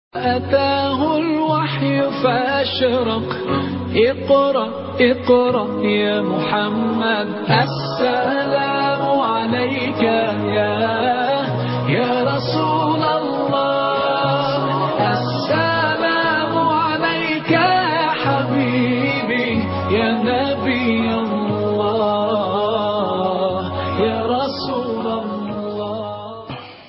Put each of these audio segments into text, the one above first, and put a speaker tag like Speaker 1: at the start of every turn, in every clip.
Speaker 1: أتاه الوحي فأشرق اقرأ اقرأ يا محمد السلام عليك يا يا رسول الله السلام عليك يا حبيبي يا نبي الله يا رسول الله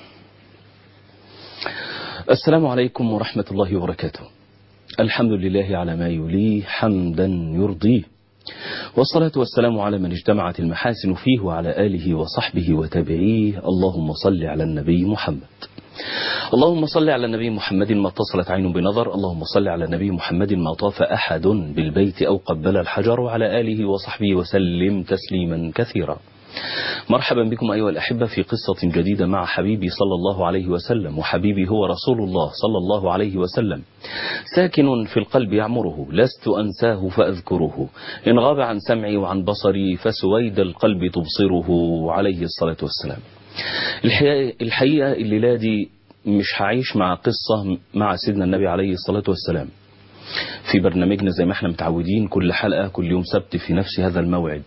Speaker 2: السلام عليكم ورحمة الله وبركاته الحمد لله على ما يليه حمدا يرضيه والصلاة والسلام على من اجتمعت المحاسن فيه وعلى آله وصحبه وتابعيه اللهم صل على النبي محمد اللهم صل على النبي محمد ما اتصلت عين بنظر اللهم صل على النبي محمد ما طاف أحد بالبيت أو قبل الحجر وعلى آله وصحبه وسلم تسليما كثيرا مرحبا بكم أيها الأحبة في قصة جديدة مع حبيبي صلى الله عليه وسلم وحبيبي هو رسول الله صلى الله عليه وسلم ساكن في القلب يعمره لست أنساه فأذكره إن غاب عن سمعي وعن بصري فسويد القلب تبصره عليه الصلاة والسلام الحقيقة, الحقيقة الليلة دي مش هعيش مع قصة مع سيدنا النبي عليه الصلاة والسلام في برنامجنا زي ما احنا متعودين كل حلقة كل يوم سبت في نفس هذا الموعد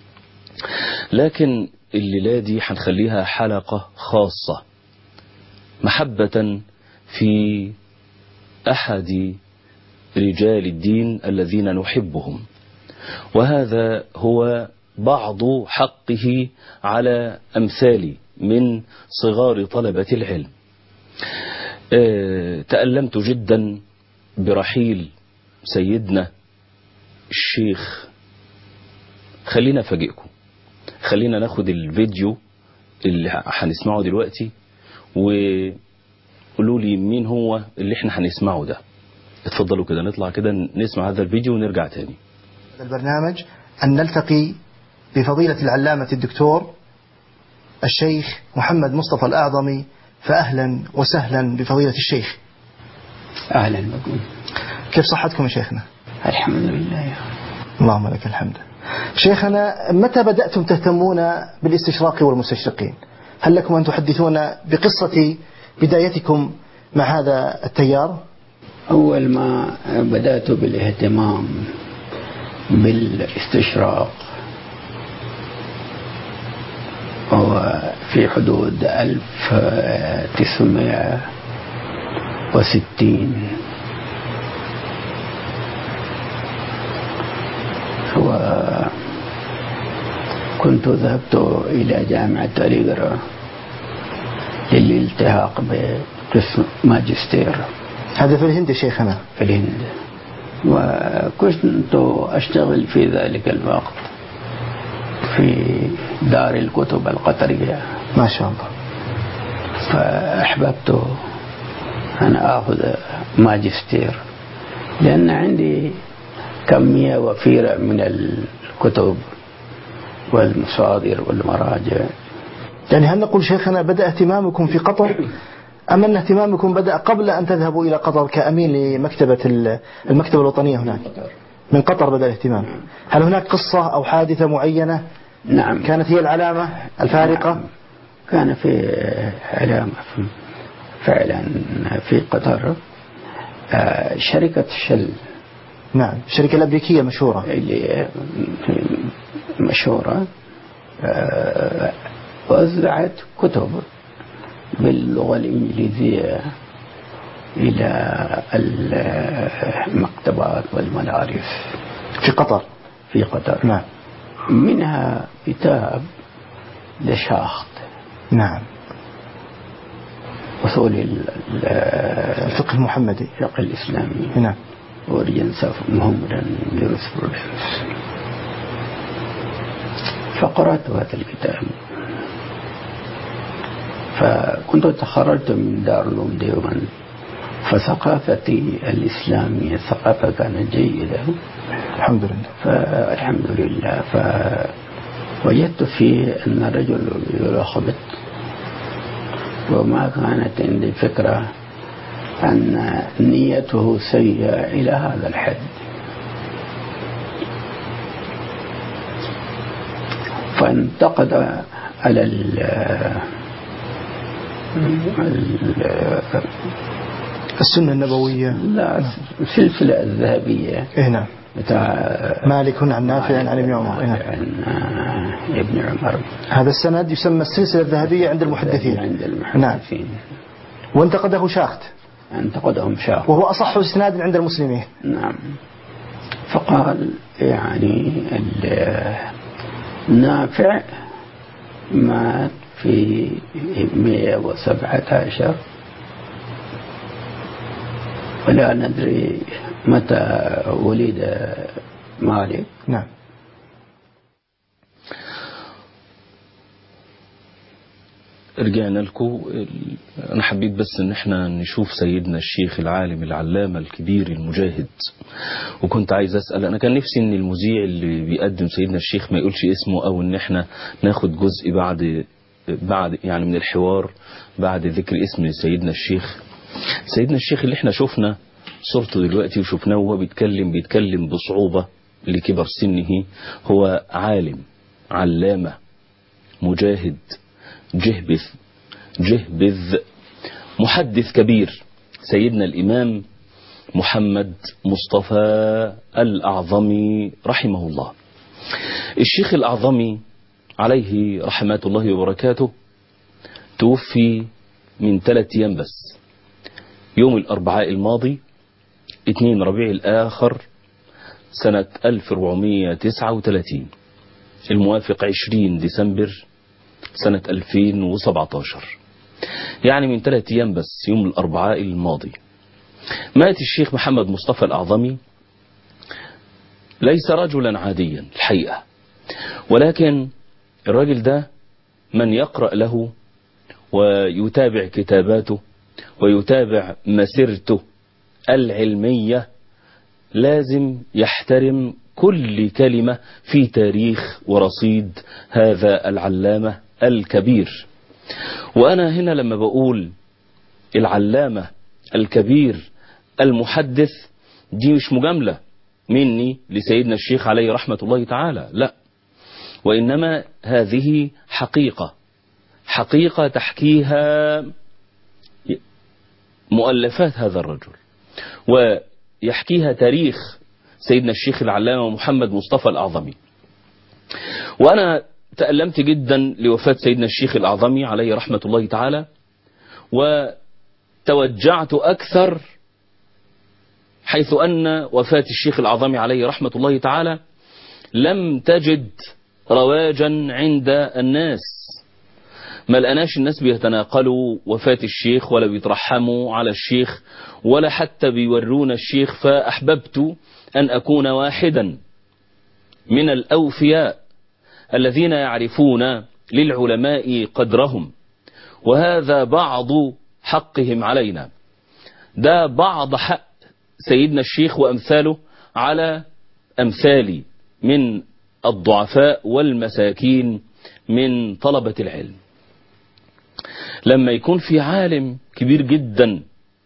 Speaker 2: لكن الليلة دي هنخليها حلقة خاصة محبة في أحد رجال الدين الذين نحبهم وهذا هو بعض حقه على أمثالي من صغار طلبة العلم أه تألمت جدا برحيل سيدنا الشيخ خلينا أفاجئكم خلينا ناخد الفيديو اللي هنسمعه دلوقتي وقولوا لي مين هو اللي احنا هنسمعه ده اتفضلوا كده نطلع كده نسمع هذا الفيديو ونرجع تاني
Speaker 3: هذا البرنامج أن نلتقي بفضيلة العلامة الدكتور الشيخ محمد مصطفى الأعظمي فأهلا وسهلا بفضيلة الشيخ
Speaker 4: أهلا بكم
Speaker 3: كيف صحتكم يا شيخنا
Speaker 4: الحمد لله
Speaker 3: اللهم لك الحمد شيخنا متى بدأتم تهتمون بالاستشراق والمستشرقين هل لكم أن تحدثونا بقصة بدايتكم مع هذا التيار
Speaker 4: أول ما بدأت بالاهتمام بالاستشراق هو في حدود 1960 وكنت ذهبت إلى جامعة أليغرا للالتحاق بقسم ماجستير
Speaker 3: هذا في الهند شيخنا
Speaker 4: في الهند وكنت أشتغل في ذلك الوقت في دار الكتب القطرية
Speaker 3: ما شاء الله
Speaker 4: فأحببت أن أخذ ماجستير لأن عندي كمية وفيرة من الكتب والمصادر والمراجع
Speaker 3: يعني هل نقول شيخنا بدأ اهتمامكم في قطر أم أن اهتمامكم بدأ قبل أن تذهبوا إلى قطر كأمين لمكتبة المكتبة الوطنية هناك من قطر بدأ الاهتمام هل هناك قصة أو حادثة معينة
Speaker 4: نعم
Speaker 3: كانت هي العلامة الفارقة
Speaker 4: نعم. كان في علامة فعلا في قطر شركة شل
Speaker 3: نعم الشركة الأمريكية مشهورة
Speaker 4: اللي مشهورة وزعت كتب باللغة الإنجليزية إلى المكتبات والمدارس
Speaker 3: في قطر
Speaker 4: في قطر
Speaker 3: نعم
Speaker 4: منها كتاب لشاخت
Speaker 3: نعم
Speaker 4: أصول
Speaker 3: الفقه المحمدي
Speaker 4: الفقه الإسلامي
Speaker 3: نعم
Speaker 4: origins of Muhammadan jurisprudence فقرأت هذا الكتاب فكنت تخرجت من دار العلوم ديوان فثقافتي الإسلامية ثقافة كانت جيدة
Speaker 3: الحمد لله
Speaker 4: فالحمد لله فوجدت فيه أن رجل يلخبط وما كانت عندي فكرة أن نيته سيئة إلى هذا الحد فانتقد على ال
Speaker 3: السنة النبوية
Speaker 4: لا السلسلة الذهبية
Speaker 3: إيه نعم
Speaker 4: بتاع
Speaker 3: مالك عن نافع عن ابن عمر إيه نعم.
Speaker 4: عن آه، ابن عمر
Speaker 3: هذا السند يسمى السلسلة الذهبية عند المحدثين
Speaker 4: عند
Speaker 3: نعم
Speaker 4: المحدثين
Speaker 3: وانتقده شاخت
Speaker 4: انتقدهم شاخ
Speaker 3: وهو أصح إسناد عند المسلمين
Speaker 4: نعم فقال يعني ال- نافع مات في 117 ولا ندري متى ولد مالك
Speaker 3: نعم
Speaker 2: رجعنا لكم انا حبيت بس ان احنا نشوف سيدنا الشيخ العالم العلامة الكبير المجاهد وكنت عايز اسأل انا كان نفسي ان المذيع اللي بيقدم سيدنا الشيخ ما يقولش اسمه او ان احنا ناخد جزء بعد بعد يعني من الحوار بعد ذكر اسم سيدنا الشيخ سيدنا الشيخ اللي احنا شفنا صورته دلوقتي وشفناه وهو بيتكلم بيتكلم بصعوبة لكبر سنه هو عالم علامة مجاهد جهبذ جهبذ محدث كبير سيدنا الإمام محمد مصطفى الأعظمي رحمه الله الشيخ الأعظمي عليه رحمات الله وبركاته توفي من ثلاث أيام بس يوم الأربعاء الماضي 2 ربيع الآخر سنة 1439 الموافق 20 ديسمبر سنة 2017 يعني من ثلاث أيام بس يوم الأربعاء الماضي مات الشيخ محمد مصطفى الأعظمي ليس رجلا عاديا الحقيقة ولكن الراجل ده من يقرأ له ويتابع كتاباته ويتابع مسيرته العلمية لازم يحترم كل كلمة في تاريخ ورصيد هذا العلامة الكبير وأنا هنا لما بقول العلامة الكبير المحدث دي مش مجاملة مني لسيدنا الشيخ عليه رحمة الله تعالى لا وإنما هذه حقيقة حقيقة تحكيها مؤلفات هذا الرجل ويحكيها تاريخ سيدنا الشيخ العلامة محمد مصطفى الأعظمي وأنا تألمت جدا لوفاة سيدنا الشيخ الأعظمي عليه رحمة الله تعالى وتوجعت أكثر حيث أن وفاة الشيخ الأعظمي عليه رحمة الله تعالى لم تجد رواجا عند الناس ما لقناش الناس بيتناقلوا وفاة الشيخ ولا بيترحموا على الشيخ ولا حتى بيورونا الشيخ فأحببت أن أكون واحدا من الأوفياء الذين يعرفون للعلماء قدرهم وهذا بعض حقهم علينا ده بعض حق سيدنا الشيخ وأمثاله على أمثالي من الضعفاء والمساكين من طلبة العلم لما يكون في عالم كبير جدا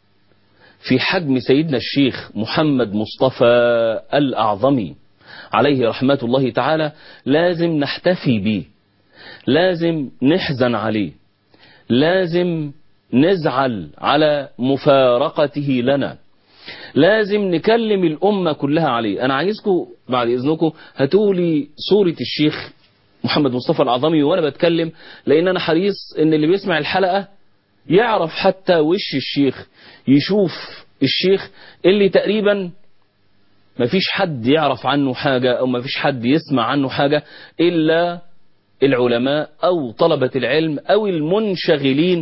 Speaker 2: في حجم سيدنا الشيخ محمد مصطفى الأعظمي عليه رحمة الله تعالى لازم نحتفي به لازم نحزن عليه لازم نزعل على مفارقته لنا لازم نكلم الأمة كلها عليه أنا عايزكم بعد إذنكم هاتولي صورة الشيخ محمد مصطفى العظمي وأنا بتكلم لأن أنا حريص إن اللي بيسمع الحلقة يعرف حتى وش الشيخ يشوف الشيخ اللي تقريبا ما فيش حد يعرف عنه حاجة أو ما فيش حد يسمع عنه حاجة إلا العلماء أو طلبة العلم أو المنشغلين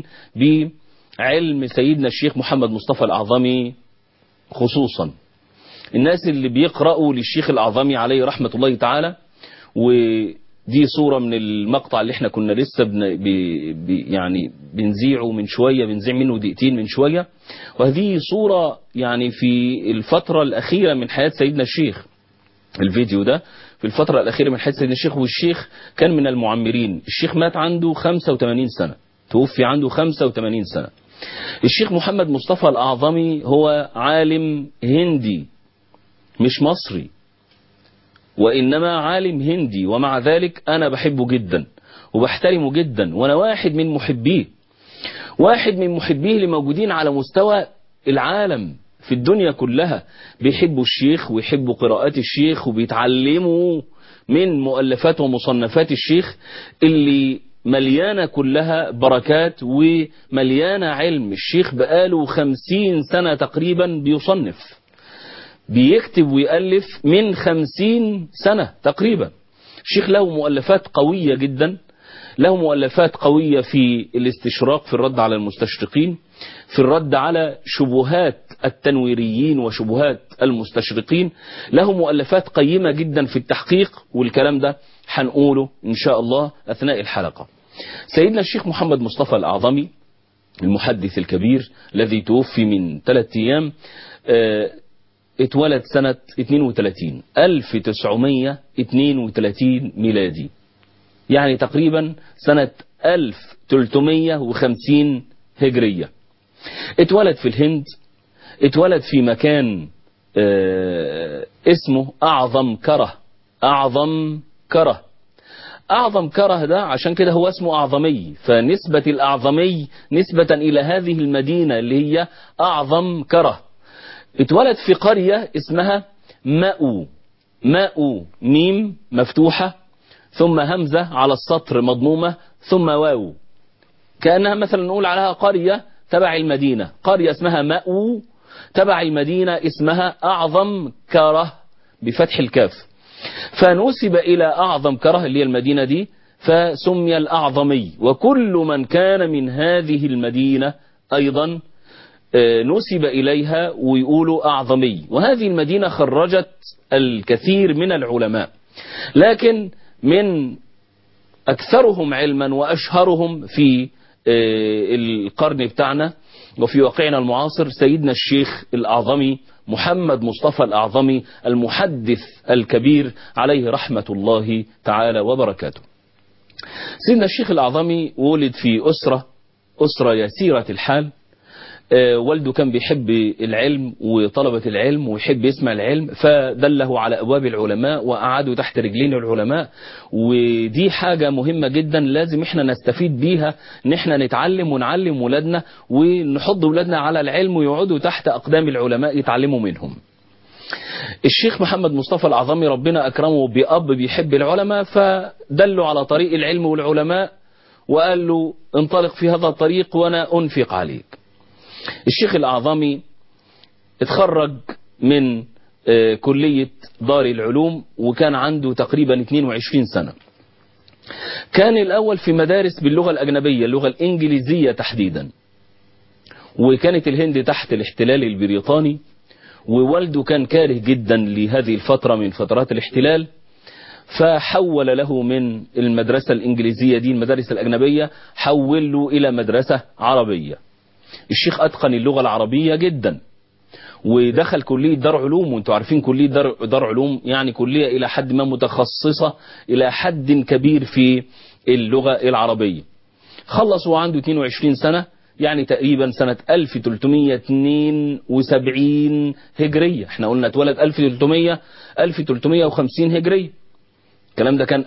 Speaker 2: بعلم سيدنا الشيخ محمد مصطفى الأعظمي خصوصا الناس اللي بيقرأوا للشيخ الأعظمي عليه رحمة الله تعالى ودي صورة من المقطع اللي احنا كنا لسه بن ب ب يعني بنذيعه من شوية بنذيع منه دقيقتين من شوية وهذه صورة يعني في الفترة الأخيرة من حياة سيدنا الشيخ الفيديو ده في الفترة الأخيرة من حياة سيدنا الشيخ والشيخ كان من المعمرين الشيخ مات عنده 85 سنة توفي عنده 85 سنة الشيخ محمد مصطفى الأعظمي هو عالم هندي مش مصري وإنما عالم هندي ومع ذلك أنا بحبه جدا وبحترمه جدا وأنا واحد من محبيه واحد من محبيه اللي موجودين على مستوى العالم في الدنيا كلها بيحبوا الشيخ ويحبوا قراءات الشيخ وبيتعلموا من مؤلفات ومصنفات الشيخ اللي مليانة كلها بركات ومليانة علم الشيخ بقاله خمسين سنة تقريبا بيصنف بيكتب ويألف من خمسين سنة تقريبا الشيخ له مؤلفات قوية جدا له مؤلفات قوية في الاستشراق في الرد على المستشرقين في الرد على شبهات التنويريين وشبهات المستشرقين له مؤلفات قيمة جدا في التحقيق والكلام ده هنقوله إن شاء الله أثناء الحلقة سيدنا الشيخ محمد مصطفى الأعظمي المحدث الكبير الذي توفي من ثلاثة أيام اه اتولد سنة 32 1932 ميلادي يعني تقريبا سنة 1350 هجرية اتولد في الهند اتولد في مكان اه اسمه أعظم كره أعظم كره أعظم كره ده عشان كده هو اسمه أعظمي فنسبة الأعظمي نسبة إلى هذه المدينة اللي هي أعظم كره اتولد في قرية اسمها ماءو ماءو ميم مفتوحة ثم همزة على السطر مضمومة ثم واو كأنها مثلا نقول عليها قرية تبع المدينة قرية اسمها ماءو تبع المدينة اسمها أعظم كره بفتح الكاف فنسب إلى أعظم كره اللي هي المدينة دي فسمي الأعظمي وكل من كان من هذه المدينة أيضا نسب إليها ويقولوا أعظمي وهذه المدينة خرجت الكثير من العلماء لكن من أكثرهم علما وأشهرهم في القرن بتاعنا وفي واقعنا المعاصر سيدنا الشيخ الأعظمي محمد مصطفى الأعظمي المحدث الكبير عليه رحمة الله تعالى وبركاته سيدنا الشيخ الأعظمي ولد في أسرة أسرة يسيرة الحال والده كان بيحب العلم وطلبة العلم ويحب يسمع العلم فدله على أبواب العلماء وقعدوا تحت رجلين العلماء ودي حاجة مهمة جدا لازم احنا نستفيد بيها ان احنا نتعلم ونعلم ولادنا ونحض ولادنا على العلم ويقعدوا تحت أقدام العلماء يتعلموا منهم الشيخ محمد مصطفى العظمي ربنا أكرمه بأب بيحب العلماء فدله على طريق العلم والعلماء وقال له انطلق في هذا الطريق وأنا أنفق عليك الشيخ الأعظمي اتخرج من كلية دار العلوم وكان عنده تقريبا 22 سنة كان الأول في مدارس باللغة الأجنبية اللغة الإنجليزية تحديدا وكانت الهند تحت الاحتلال البريطاني ووالده كان كاره جدا لهذه الفترة من فترات الاحتلال فحول له من المدرسة الإنجليزية دي المدارس الأجنبية حول له إلى مدرسة عربية الشيخ أتقن اللغة العربية جدا ودخل كلية دار علوم وانتوا عارفين كلية دار, دار علوم يعني كلية إلى حد ما متخصصة إلى حد كبير في اللغة العربية خلص وهو عنده 22 سنة يعني تقريبا سنة 1372 هجرية احنا قلنا اتولد 1300 1350 هجرية الكلام ده كان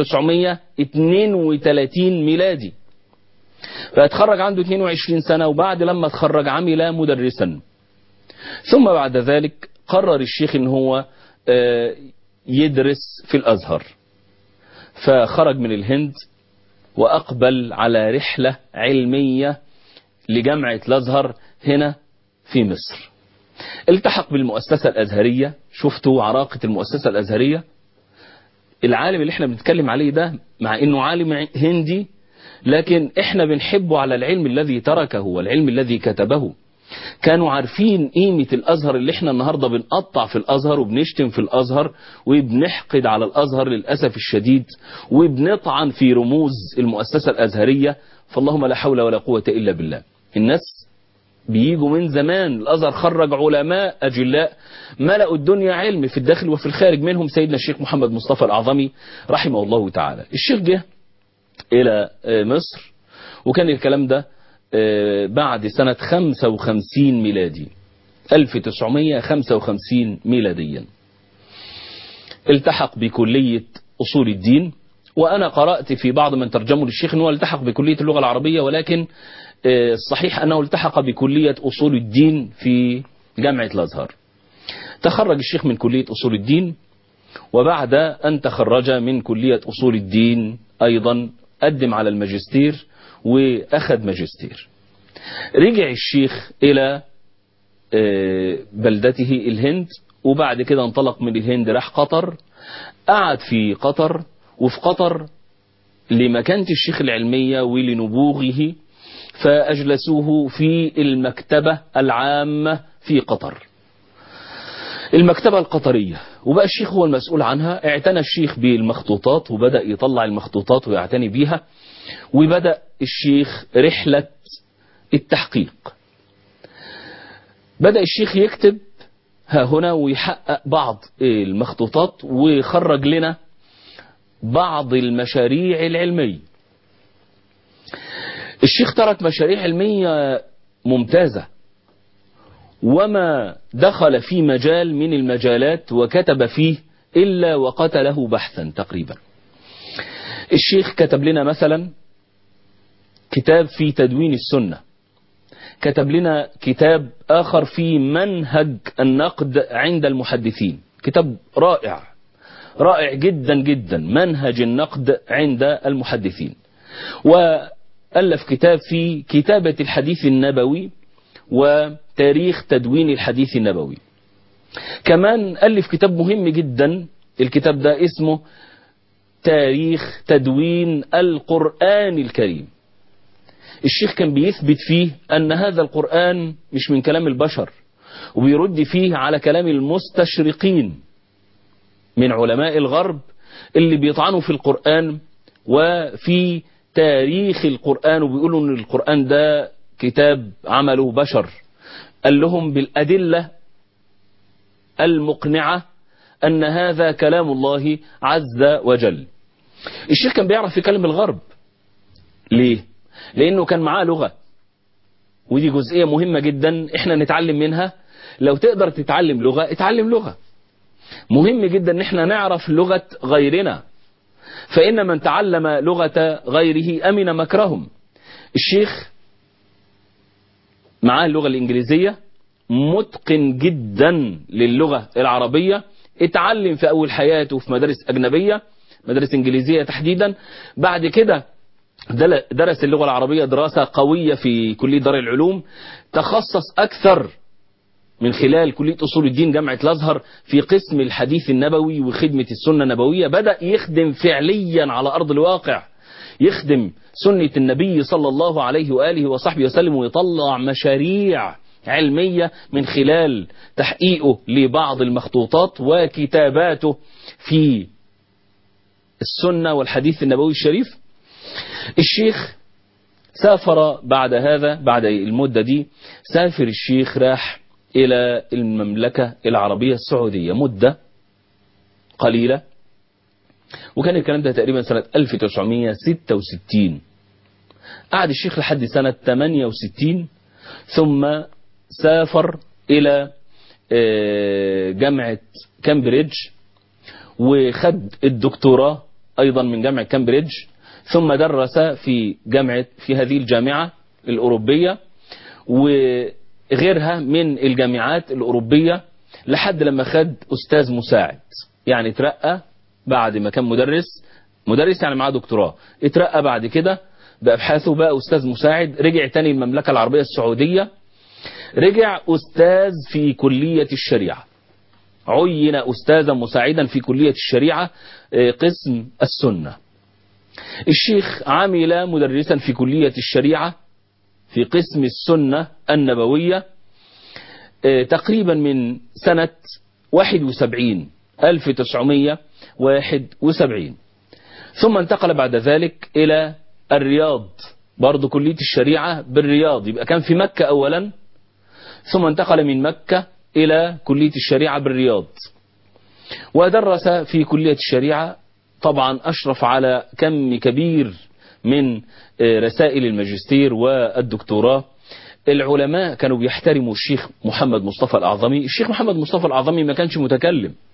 Speaker 2: 1932 ميلادي فاتخرج عنده 22 سنة وبعد لما اتخرج عمل مدرسا ثم بعد ذلك قرر الشيخ ان هو يدرس في الازهر فخرج من الهند واقبل على رحلة علمية لجامعة الازهر هنا في مصر التحق بالمؤسسة الازهرية شفتوا عراقة المؤسسة الازهرية العالم اللي احنا بنتكلم عليه ده مع انه عالم هندي لكن احنا بنحبه على العلم الذي تركه والعلم الذي كتبه كانوا عارفين قيمة الأزهر اللي احنا النهاردة بنقطع في الأزهر وبنشتم في الأزهر وبنحقد على الأزهر للأسف الشديد وبنطعن في رموز المؤسسة الأزهرية فاللهم لا حول ولا قوة إلا بالله الناس بيجوا من زمان الأزهر خرج علماء أجلاء ملأوا الدنيا علم في الداخل وفي الخارج منهم سيدنا الشيخ محمد مصطفى الأعظمي رحمه الله تعالى الشيخ جه إلى مصر وكان الكلام ده بعد سنة 55 ميلادي 1955 ميلاديا التحق بكلية أصول الدين وأنا قرأت في بعض من ترجمه للشيخ أنه التحق بكلية اللغة العربية ولكن آه، الصحيح أنه التحق بكلية أصول الدين في جامعة الأزهر تخرج الشيخ من كلية أصول الدين وبعد أن تخرج من كلية أصول الدين أيضا قدم على الماجستير وأخذ ماجستير رجع الشيخ إلى آه، بلدته الهند وبعد كده انطلق من الهند راح قطر قعد في قطر وفي قطر لمكانة الشيخ العلمية ولنبوغه فأجلسوه في المكتبة العامة في قطر المكتبة القطرية وبقى الشيخ هو المسؤول عنها اعتنى الشيخ بالمخطوطات وبدأ يطلع المخطوطات ويعتني بيها وبدأ الشيخ رحلة التحقيق بدأ الشيخ يكتب ها هنا ويحقق بعض المخطوطات ويخرج لنا بعض المشاريع العلمية الشيخ ترك مشاريع علمية ممتازة وما دخل في مجال من المجالات وكتب فيه إلا وقتله بحثا تقريبا الشيخ كتب لنا مثلا كتاب في تدوين السنة كتب لنا كتاب آخر في منهج النقد عند المحدثين كتاب رائع رائع جدا جدا منهج النقد عند المحدثين وألف كتاب في كتابة الحديث النبوي وتاريخ تدوين الحديث النبوي كمان ألف كتاب مهم جدا الكتاب ده اسمه تاريخ تدوين القرآن الكريم الشيخ كان بيثبت فيه أن هذا القرآن مش من كلام البشر وبيرد فيه على كلام المستشرقين من علماء الغرب اللي بيطعنوا في القرآن وفي تاريخ القرآن وبيقولوا ان القرآن ده كتاب عمله بشر قال لهم بالأدلة المقنعة أن هذا كلام الله عز وجل الشيخ كان بيعرف يكلم الغرب ليه؟ لأنه كان معاه لغة ودي جزئية مهمة جدا احنا نتعلم منها لو تقدر تتعلم لغة اتعلم لغة مهم جدا ان احنا نعرف لغة غيرنا فإن من تعلم لغة غيره أمن مكرهم الشيخ معاه اللغة الإنجليزية متقن جدا للغة العربية اتعلم في أول حياته في مدارس أجنبية مدارس إنجليزية تحديدا بعد كده دل- درس اللغة العربية دراسة قوية في كلية دار العلوم تخصص أكثر من خلال كلية أصول الدين جامعة الأزهر في قسم الحديث النبوي وخدمة السنة النبوية بدأ يخدم فعليا على أرض الواقع يخدم سنة النبي صلى الله عليه وآله وصحبه وسلم ويطلع مشاريع علمية من خلال تحقيقه لبعض المخطوطات وكتاباته في السنة والحديث النبوي الشريف الشيخ سافر بعد هذا بعد المدة دي سافر الشيخ راح إلى المملكة العربية السعودية مدة قليلة وكان الكلام ده تقريبا سنة 1966 قعد الشيخ لحد سنة 68 ثم سافر إلى آه، جامعة كامبريدج وخد الدكتوراه أيضا من جامعة كامبريدج ثم درس في جامعة في هذه الجامعة الأوروبية وغيرها من الجامعات الأوروبية لحد لما خد أستاذ مساعد يعني ترقى بعد ما كان مدرس مدرس يعني معاه دكتوراه اترقى بعد كده بأبحاثه بقى أستاذ مساعد رجع تاني المملكة العربية السعودية رجع أستاذ في كلية الشريعة عين أستاذا مساعدا في كلية الشريعة آه، قسم السنة الشيخ عمل مدرسا في كلية الشريعة في قسم السنة النبوية آه، تقريبا من سنة 71 1971 ثم انتقل بعد ذلك إلى الرياض برضه كلية الشريعة بالرياض يبقى كان في مكة أولا ثم انتقل من مكة إلى كلية الشريعة بالرياض ودرس في كلية الشريعة طبعا أشرف على كم كبير من آه، رسائل الماجستير والدكتوراه العلماء كانوا بيحترموا الشيخ محمد مصطفى الأعظمي الشيخ محمد مصطفى الأعظمي ما كانش متكلم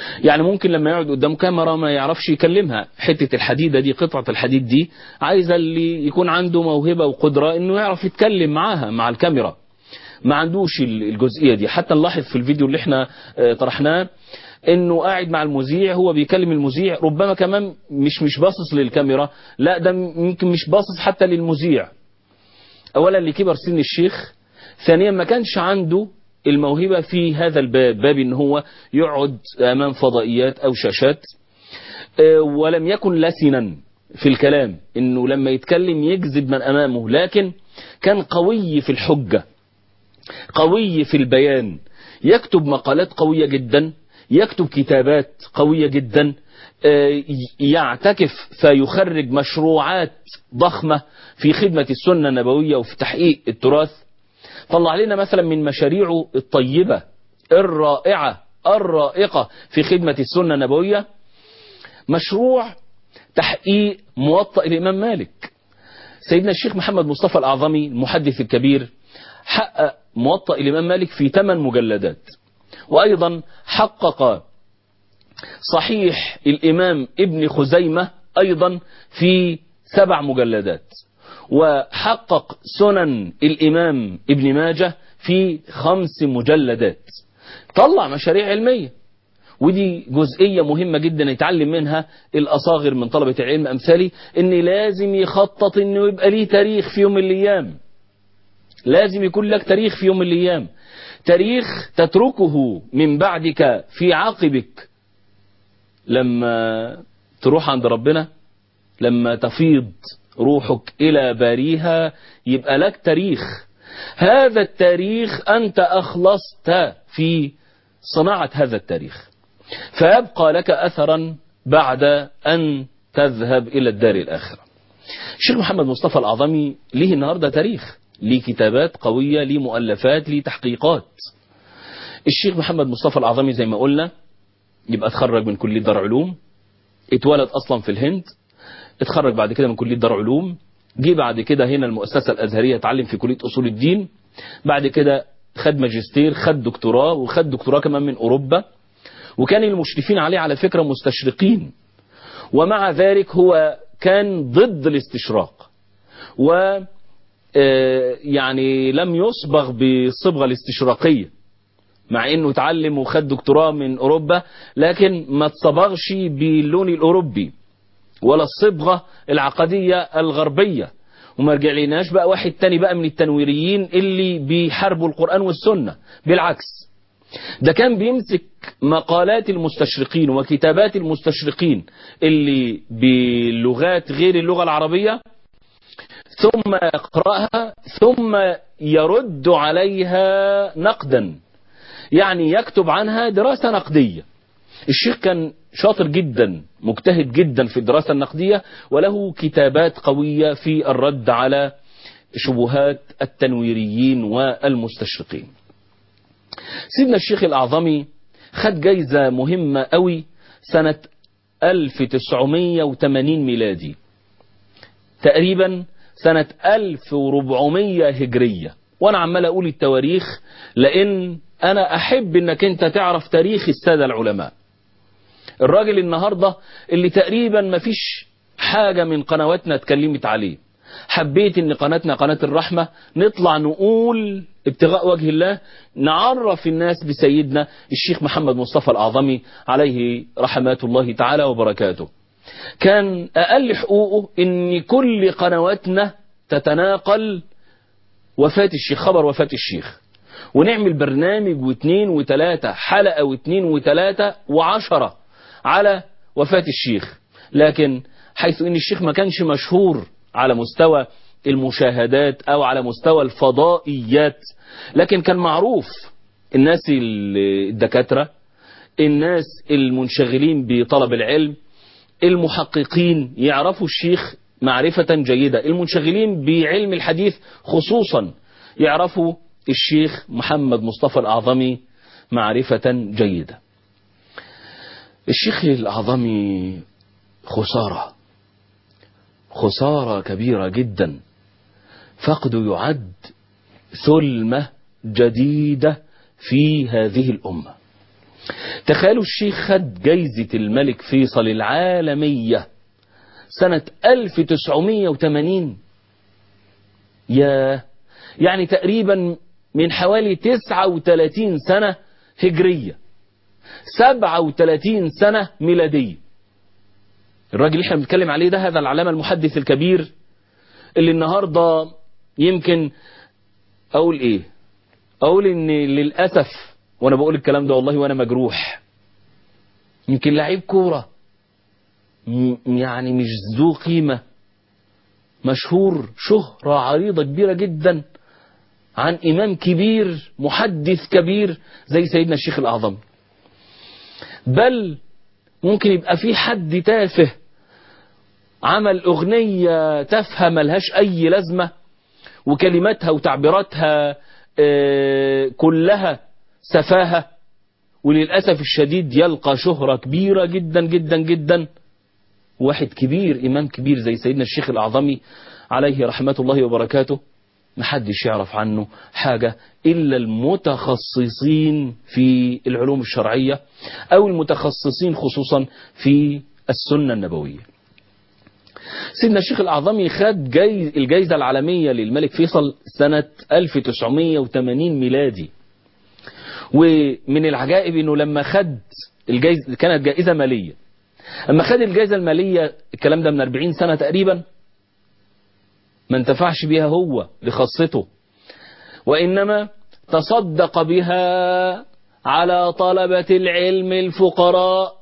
Speaker 2: يعني ممكن لما يقعد قدام كاميرا ما يعرفش يكلمها حتة الحديدة دي قطعة الحديد دي عايزة اللي يكون عنده موهبة وقدرة انه يعرف يتكلم معاها مع الكاميرا ما عندوش الجزئية دي حتى نلاحظ في الفيديو اللي احنا اه طرحناه انه قاعد مع المذيع هو بيكلم المذيع ربما كمان مش مش باصص للكاميرا لا ده يمكن مش باصص حتى للمذيع اولا لكبر سن الشيخ ثانيا ما كانش عنده الموهبة في هذا الباب باب ان هو يقعد امام فضائيات او شاشات ولم يكن لسنا في الكلام انه لما يتكلم يجذب من امامه لكن كان قوي في الحجة قوي في البيان يكتب مقالات قوية جدا يكتب كتابات قوية جدا يعتكف فيخرج مشروعات ضخمة في خدمة السنة النبوية وفي تحقيق التراث طلع لنا مثلا من مشاريعه الطيبة الرائعة الرائقة في خدمة السنة النبوية مشروع تحقيق موطأ الإمام مالك سيدنا الشيخ محمد مصطفى الأعظمي المحدث الكبير حقق موطأ الإمام مالك في ثمان مجلدات وأيضا حقق صحيح الإمام ابن خزيمة أيضا في سبع مجلدات وحقق سنن الإمام ابن ماجه في خمس مجلدات طلع مشاريع علمية ودي جزئية مهمة جدا يتعلم منها الأصاغر من طلبة العلم أمثالي إن لازم يخطط إنه يبقى ليه تاريخ في يوم من الأيام لازم يكون لك تاريخ في يوم من الأيام تاريخ تتركه من بعدك في عقبك لما تروح عند ربنا لما تفيض روحك إلى باريها يبقى لك تاريخ هذا التاريخ أنت أخلصت في صناعة هذا التاريخ فيبقى لك أثرا بعد أن تذهب إلى الدار الآخرة الشيخ محمد مصطفى الأعظمي ليه النهاردة تاريخ ليه كتابات قوية ليه مؤلفات ليه تحقيقات الشيخ محمد مصطفى الأعظمي زي ما قلنا يبقى اتخرج من كلية دار علوم اتولد أصلا في الهند اتخرج بعد كده من كلية دار علوم جه بعد كده هنا المؤسسة الأزهرية اتعلم في كلية أصول الدين بعد كده خد ماجستير خد دكتوراه وخد دكتوراه كمان من أوروبا وكان المشرفين عليه على فكرة مستشرقين ومع ذلك هو كان ضد الاستشراق و يعني لم يصبغ بالصبغة الاستشراقية مع انه اتعلم وخد دكتوراه من اوروبا لكن ما تصبغش باللون الاوروبي ولا الصبغة العقدية الغربية وما رجع لناش بقى واحد تاني بقى من التنويريين اللي بيحاربوا القرآن والسنة بالعكس ده كان بيمسك مقالات المستشرقين وكتابات المستشرقين اللي بلغات غير اللغة العربية ثم يقرأها ثم يرد عليها نقدا يعني يكتب عنها دراسة نقدية الشيخ كان شاطر جدا مجتهد جدا في الدراسة النقدية وله كتابات قوية في الرد على شبهات التنويريين والمستشرقين سيدنا الشيخ الأعظمي خد جايزة مهمة قوي سنة 1980 ميلادي تقريبا سنة 1400 هجرية وانا عمال اقول التواريخ لان انا احب انك انت تعرف تاريخ السادة العلماء الراجل النهاردة اللي تقريبا ما فيش حاجة من قنواتنا اتكلمت عليه حبيت ان قناتنا قناة الرحمة نطلع نقول ابتغاء وجه الله نعرف الناس بسيدنا الشيخ محمد مصطفى الأعظمي عليه رحمات الله تعالى وبركاته كان أقل حقوقه ان كل قنواتنا تتناقل وفاة الشيخ خبر وفاة الشيخ ونعمل برنامج واثنين وثلاثة حلقة واثنين وثلاثة وعشرة على وفاة الشيخ لكن حيث ان الشيخ ما كانش مشهور على مستوى المشاهدات او على مستوى الفضائيات لكن كان معروف الناس الدكاترة الناس المنشغلين بطلب العلم المحققين يعرفوا الشيخ معرفة جيدة المنشغلين بعلم الحديث خصوصا يعرفوا الشيخ محمد مصطفى الأعظمي معرفة جيدة الشيخ الأعظمي خسارة خسارة كبيرة جدا فقده يعد ثلمة جديدة في هذه الأمة تخيلوا الشيخ خد جايزة الملك فيصل العالمية سنة 1980 يا يعني تقريبا من حوالي 39 سنة هجرية 37 سنة ميلادية الراجل اللي احنا بنتكلم عليه ده هذا العلامة المحدث الكبير اللي النهاردة يمكن اقول ايه اقول ان للأسف وانا بقول الكلام ده والله وانا مجروح يمكن لعيب كورة يعني مش ذو قيمة مشهور شهرة عريضة كبيرة جدا عن إمام كبير محدث كبير زي سيدنا الشيخ الأعظم بل ممكن يبقى في حد تافه عمل أغنية تافهة ملهاش أي لازمة وكلماتها وتعبيراتها كلها سفاهة وللأسف الشديد يلقى شهرة كبيرة جدا جدا جدا واحد كبير إمام كبير زي سيدنا الشيخ الأعظمي عليه رحمة الله وبركاته محدش يعرف عنه حاجة إلا المتخصصين في العلوم الشرعية أو المتخصصين خصوصا في السنة النبوية سيدنا الشيخ الأعظمي خد جايز الجائزة العالمية للملك فيصل سنة 1980 ميلادي ومن العجائب انه لما خد الجائزة كانت جائزة مالية اما خد الجائزة المالية الكلام ده من 40 سنة تقريبا ما انتفعش بها هو لخاصته وإنما تصدق بها على طلبة العلم الفقراء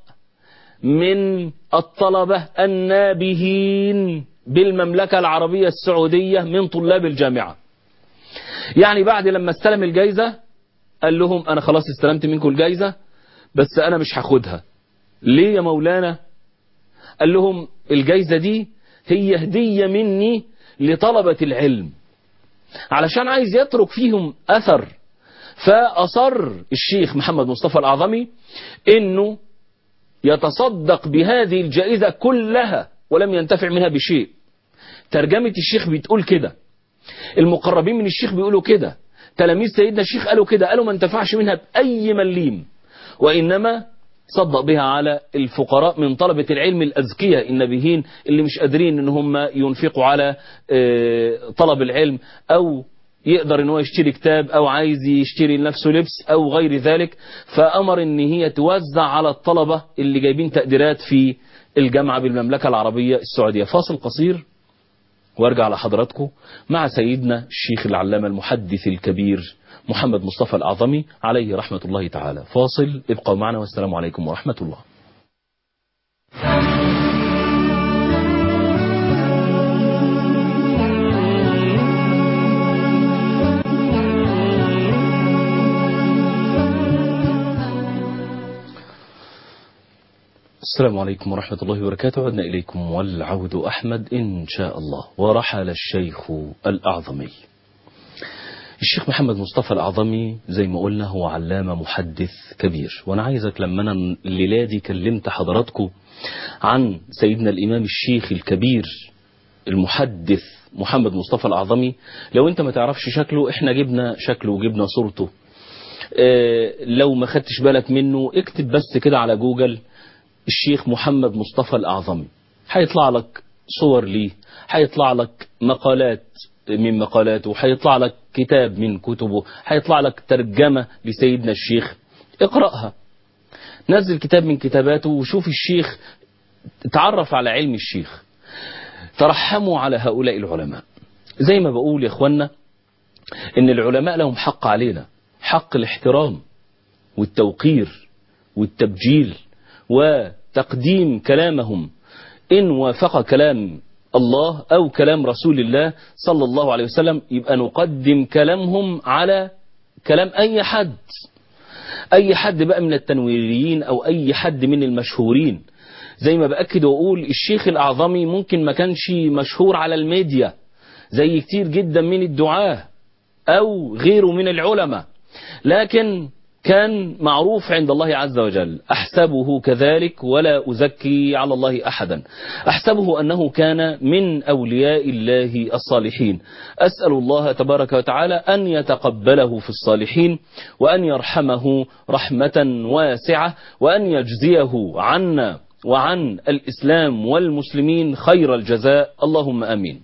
Speaker 2: من الطلبة النابهين بالمملكة العربية السعودية من طلاب الجامعة يعني بعد لما استلم الجائزة قال لهم أنا خلاص استلمت منكم الجائزة بس أنا مش هاخدها ليه يا مولانا قال لهم الجائزة دي هي هدية مني لطلبة العلم علشان عايز يترك فيهم أثر فأصر الشيخ محمد مصطفى الأعظمي إنه يتصدق بهذه الجائزة كلها ولم ينتفع منها بشيء ترجمة الشيخ بتقول كده المقربين من الشيخ بيقولوا كده تلاميذ سيدنا الشيخ قالوا كده قالوا ما انتفعش منها بأي مليم وإنما صدق بها على الفقراء من طلبة العلم الأذكياء النبيين اللي مش قادرين ان هم ينفقوا على طلب العلم أو يقدر ان هو يشتري كتاب او عايز يشتري لنفسه لبس او غير ذلك فامر ان هي توزع على الطلبة اللي جايبين تقديرات في الجامعة بالمملكة العربية السعودية فاصل قصير وارجع لحضراتكم مع سيدنا الشيخ العلامة المحدث الكبير محمد مصطفى الأعظمي عليه رحمة الله تعالى فاصل ابقوا معنا والسلام عليكم ورحمة الله السلام عليكم ورحمة الله وبركاته عدنا إليكم والعود أحمد إن شاء الله ورحل الشيخ الأعظمي الشيخ محمد مصطفى الأعظمي زي ما قلنا هو علامة محدث كبير وأنا عايزك لما أنا الليلة دي كلمت حضراتكم عن سيدنا الإمام الشيخ الكبير المحدث محمد مصطفى الأعظمي لو أنت ما تعرفش شكله إحنا جبنا شكله وجبنا صورته اه لو ما خدتش بالك منه اكتب بس كده على جوجل الشيخ محمد مصطفى الأعظمي هيطلع لك صور ليه هيطلع لك مقالات من مقالاته هيطلع لك كتاب من كتبه هيطلع لك ترجمة لسيدنا الشيخ اقرأها نزل كتاب من كتاباته وشوف الشيخ تعرف على علم الشيخ ترحموا على هؤلاء العلماء زي ما بقول يا اخوانا ان العلماء لهم حق علينا حق الاحترام والتوقير والتبجيل وتقديم كلامهم إن وافق كلام الله أو كلام رسول الله صلى الله عليه وسلم يبقى نقدم كلامهم على كلام أي حد أي حد بقى من التنويريين أو أي حد من المشهورين زي ما بأكد وأقول الشيخ الأعظمي ممكن ما كانش مشهور على الميديا زي كتير جدا من الدعاة أو غيره من العلماء لكن كان معروف عند الله عز وجل أحسبه كذلك ولا أزكي على الله أحدا أحسبه أنه كان من أولياء الله الصالحين أسأل الله تبارك وتعالى أن يتقبله في الصالحين وأن يرحمه رحمة واسعة وأن يجزيه عنا وعن الإسلام والمسلمين خير الجزاء اللهم أمين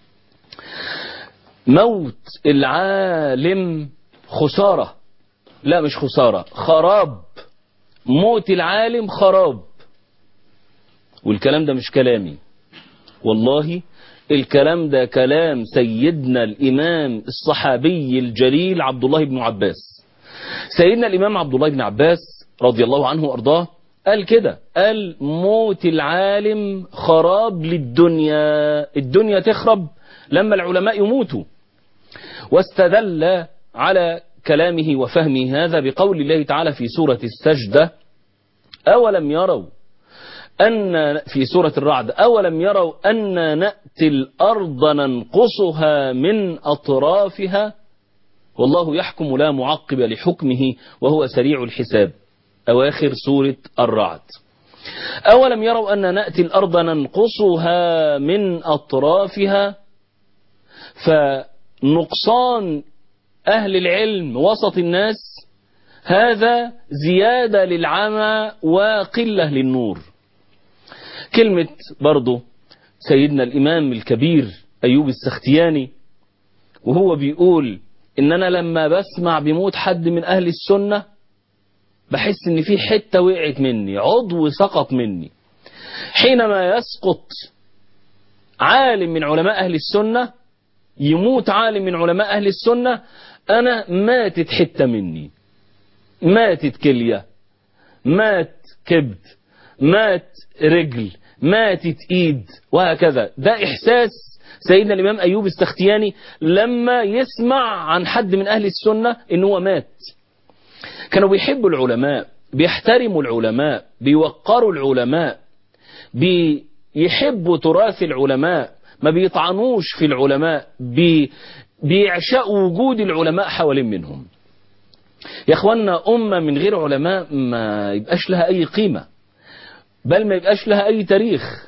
Speaker 2: موت العالم خسارة لا مش خسارة خراب موت العالم خراب والكلام ده مش كلامي والله الكلام ده كلام سيدنا الإمام الصحابي الجليل عبد الله بن عباس سيدنا الإمام عبد الله بن عباس رضي الله عنه وأرضاه قال كده قال موت العالم خراب للدنيا الدنيا تخرب لما العلماء يموتوا واستدل على كلامه وفهمه هذا بقول الله تعالى في سورة السجدة أولم يروا أن في سورة الرعد أولم يروا أن نأتي الأرض ننقصها من أطرافها والله يحكم لا معقب لحكمه وهو سريع الحساب أواخر سورة الرعد أولم يروا أن نأتي الأرض ننقصها من أطرافها فنقصان أهل العلم وسط الناس هذا زيادة للعمى وقلة للنور كلمة برضو سيدنا الإمام الكبير أيوب السختياني وهو بيقول إن أنا لما بسمع بموت حد من أهل السنة بحس إن في حتة وقعت مني عضو سقط مني حينما يسقط عالم من علماء أهل السنة يموت عالم من علماء أهل السنة أنا ماتت حتة مني ماتت كلية مات كبد مات رجل ماتت ايد وهكذا ده احساس سيدنا الامام ايوب السختياني لما يسمع عن حد من اهل السنة ان هو مات كانوا بيحبوا العلماء بيحترموا العلماء بيوقروا العلماء بيحبوا تراث العلماء ما بيطعنوش في العلماء بي بيعشقوا وجود العلماء حوالين منهم يا اخوانا أمة من غير علماء ما يبقاش لها أي قيمة بل ما يبقاش لها أي تاريخ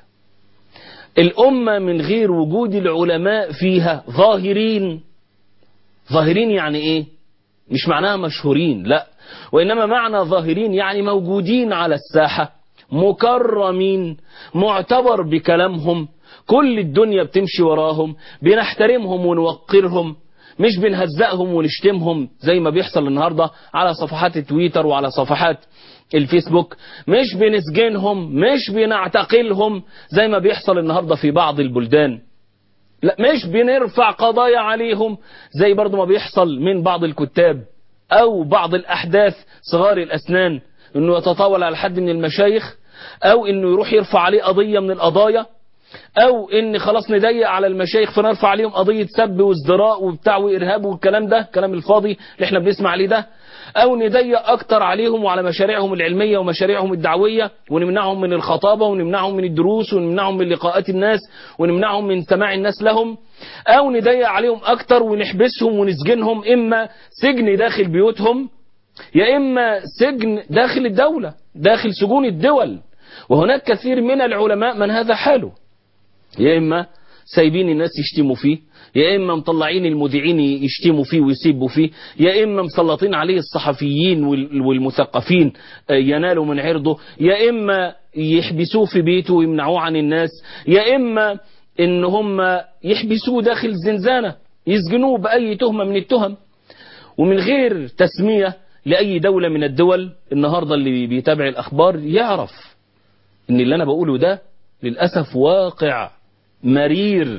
Speaker 2: الأمة من غير وجود العلماء فيها ظاهرين ظاهرين يعني إيه مش معناها مشهورين لا وإنما معنى ظاهرين يعني موجودين على الساحة مكرمين معتبر بكلامهم كل الدنيا بتمشي وراهم بنحترمهم ونوقرهم مش بنهزقهم ونشتمهم زي ما بيحصل النهاردة على صفحات التويتر وعلى صفحات الفيسبوك مش بنسجنهم مش بنعتقلهم زي ما بيحصل النهاردة في بعض البلدان لا مش بنرفع قضايا عليهم زي برضو ما بيحصل من بعض الكتاب او بعض الاحداث صغار الاسنان انه يتطاول على حد من المشايخ او انه يروح يرفع عليه قضية من القضايا او ان خلاص نضيق على المشايخ فنرفع عليهم قضية سب وازدراء وبتاع وارهاب والكلام ده الكلام الفاضي اللي احنا بنسمع عليه ده او نضيق اكتر عليهم وعلى مشاريعهم العلمية ومشاريعهم الدعوية ونمنعهم من الخطابة ونمنعهم من الدروس ونمنعهم من لقاءات الناس ونمنعهم من سماع الناس لهم او نضيق عليهم اكتر ونحبسهم ونسجنهم اما سجن داخل بيوتهم يا اما سجن داخل الدولة داخل سجون الدول وهناك كثير من العلماء من هذا حاله يا إما سايبين الناس يشتموا فيه يا إما مطلعين المذيعين يشتموا فيه ويسيبوا فيه يا إما مسلطين عليه الصحفيين والمثقفين ينالوا من عرضه يا إما يحبسوه في بيته ويمنعوه عن الناس يا إما إن هم يحبسوه داخل الزنزانة يسجنوه بأي تهمة من التهم ومن غير تسمية لأي دولة من الدول النهاردة اللي بيتابع الأخبار يعرف إن اللي أنا بقوله ده للأسف واقع مرير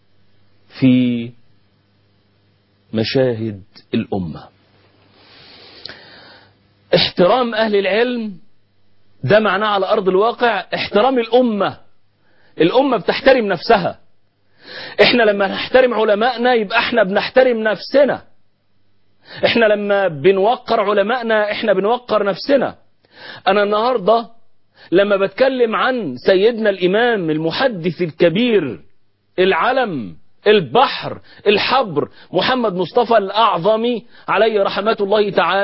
Speaker 2: في مشاهد الأمة احترام أهل العلم ده معناه على أرض الواقع احترام الأمة الأمة بتحترم نفسها احنا لما نحترم علمائنا يبقى احنا بنحترم نفسنا احنا لما بنوقر علمائنا احنا بنوقر نفسنا انا النهارده لما بتكلم عن سيدنا الإمام المحدث الكبير العلم البحر الحبر محمد مصطفى الأعظمي عليه رحمة الله تعالى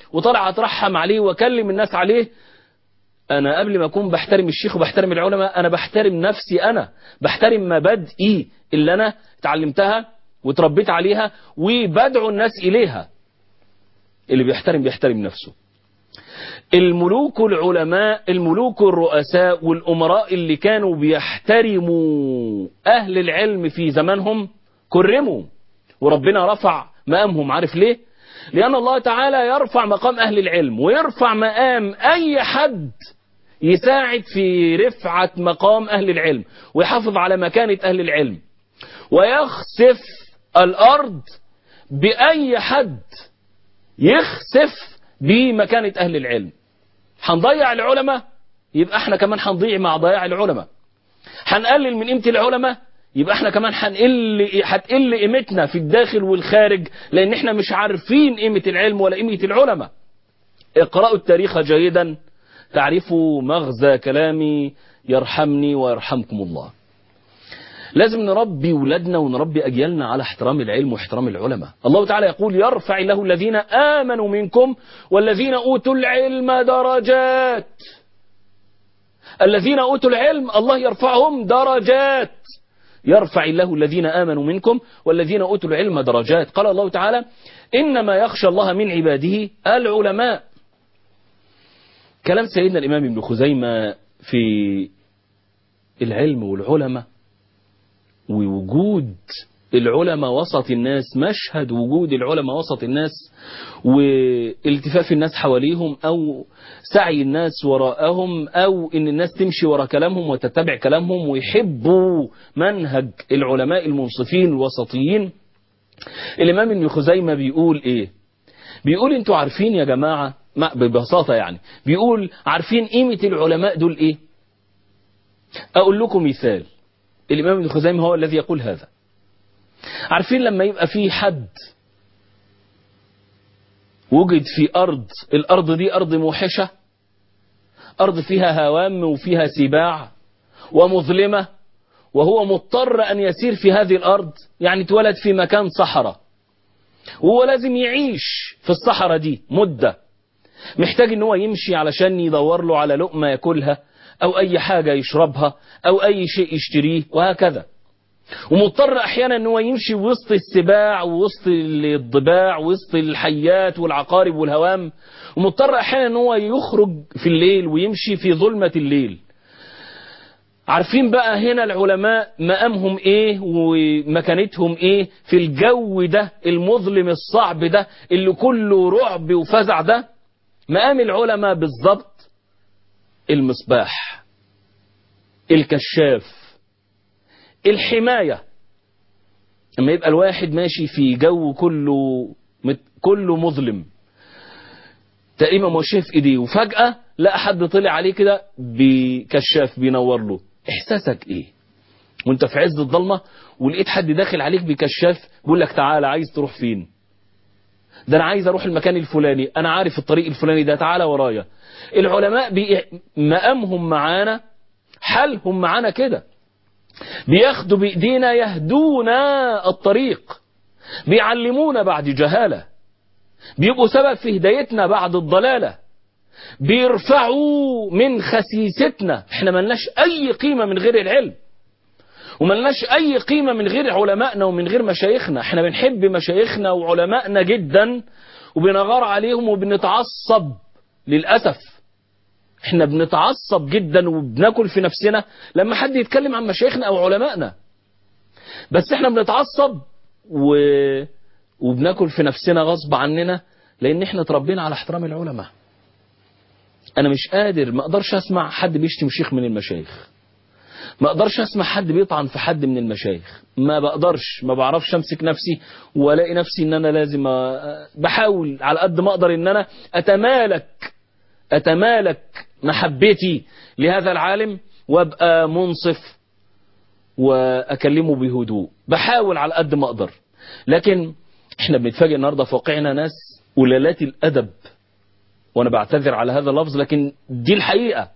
Speaker 2: وطالع اترحم عليه واكلم الناس عليه انا قبل ما اكون بحترم الشيخ وبحترم العلماء انا بحترم نفسي انا بحترم مبادئي اللي انا اتعلمتها وتربيت عليها وبدعو الناس اليها اللي بيحترم بيحترم نفسه الملوك العلماء الملوك الرؤساء والأمراء اللي كانوا بيحترموا أهل العلم في زمانهم كرموا وربنا رفع مقامهم عارف ليه لأن الله تعالى يرفع مقام أهل العلم ويرفع مقام أي حد يساعد في رفعة مقام أهل العلم ويحافظ على مكانة أهل العلم ويخسف الأرض بأي حد يخسف بمكانة أهل العلم هنضيع العلماء يبقى احنا كمان هنضيع مع ضياع العلماء هنقلل من قيمة العلماء يبقى احنا كمان هنقل هتقل قيمتنا في الداخل والخارج لان احنا مش عارفين قيمة العلم ولا قيمة العلماء اقرأوا التاريخ جيدا تعرفوا مغزى كلامي يرحمني ويرحمكم الله لازم نربي ولادنا ونربي أجيالنا على احترام العلم واحترام العلماء الله تعالى يقول يرفع له الذين آمنوا منكم والذين أوتوا العلم درجات الذين أوتوا العلم الله يرفعهم درجات يرفع الله الذين آمنوا منكم والذين أوتوا العلم درجات قال الله تعالى إنما يخشى الله من عباده العلماء كلام سيدنا الإمام ابن خزيمة في العلم والعلماء ووجود العلماء وسط الناس مشهد وجود العلماء وسط الناس والتفاف الناس حواليهم أو سعي الناس وراءهم أو إن الناس تمشي وراء كلامهم وتتبع كلامهم ويحبوا منهج العلماء المنصفين الوسطيين الإمام ابن خزيمة بيقول إيه بيقول انتوا عارفين يا جماعة ما ببساطة يعني بيقول عارفين قيمة العلماء دول إيه أقول لكم مثال الإمام ابن خزيمة هو الذي يقول هذا عارفين لما يبقى في حد وجد في أرض الأرض دي أرض موحشة أرض فيها هوام وفيها سباع ومظلمة وهو مضطر أن يسير في هذه الأرض يعني اتولد في مكان صحراء وهو لازم يعيش في الصحراء دي مدة محتاج ان هو يمشي علشان يدور له على لقمة ياكلها او اي حاجة يشربها او اي شيء يشتريه وهكذا ومضطر احيانا ان هو يمشي وسط السباع ووسط الضباع وسط الحيات والعقارب والهوام ومضطر احيانا ان هو يخرج في الليل ويمشي في ظلمة الليل عارفين بقى هنا العلماء مقامهم ايه ومكانتهم ايه في الجو ده المظلم الصعب ده اللي كله رعب وفزع ده مقام العلماء بالظبط المصباح الكشاف الحماية لما يبقى الواحد ماشي في جو كله كله مظلم تقريبا مش شايف ايديه وفجأة لقى حد طلع عليه كده بكشاف بينور له احساسك ايه وانت في عز الضلمة ولقيت حد داخل عليك بكشاف بيقول لك تعالى عايز تروح فين ده انا عايز اروح المكان الفلاني انا عارف الطريق الفلاني ده تعالى ورايا العلماء بي... مقامهم معانا حالهم معانا كده بياخدوا بايدينا يهدونا الطريق بيعلمونا بعد جهالة بيبقوا سبب في هدايتنا بعد الضلالة بيرفعوا من خسيستنا احنا ملناش اي قيمة من غير العلم وملناش اي قيمة من غير علمائنا ومن غير مشايخنا احنا بنحب مشايخنا وعلمائنا جدا وبنغار عليهم وبنتعصب للأسف احنا بنتعصب جدا وبناكل في نفسنا لما حد يتكلم عن مشايخنا او علمائنا بس احنا بنتعصب و... وبناكل في نفسنا غصب عننا لان احنا اتربينا على احترام العلماء انا مش قادر ما اقدرش اسمع حد بيشتم شيخ من المشايخ ما اقدرش اسمع حد بيطعن في حد من المشايخ ما بقدرش ما بعرفش امسك نفسي والاقي نفسي ان انا لازم أ... بحاول على قد ما اقدر ان انا اتمالك اتمالك محبتي لهذا العالم وابقى منصف واكلمه بهدوء بحاول على قد ما اقدر لكن احنا بنتفاجئ النهارده في واقعنا ناس قلالات الادب وانا بعتذر على هذا اللفظ لكن دي الحقيقه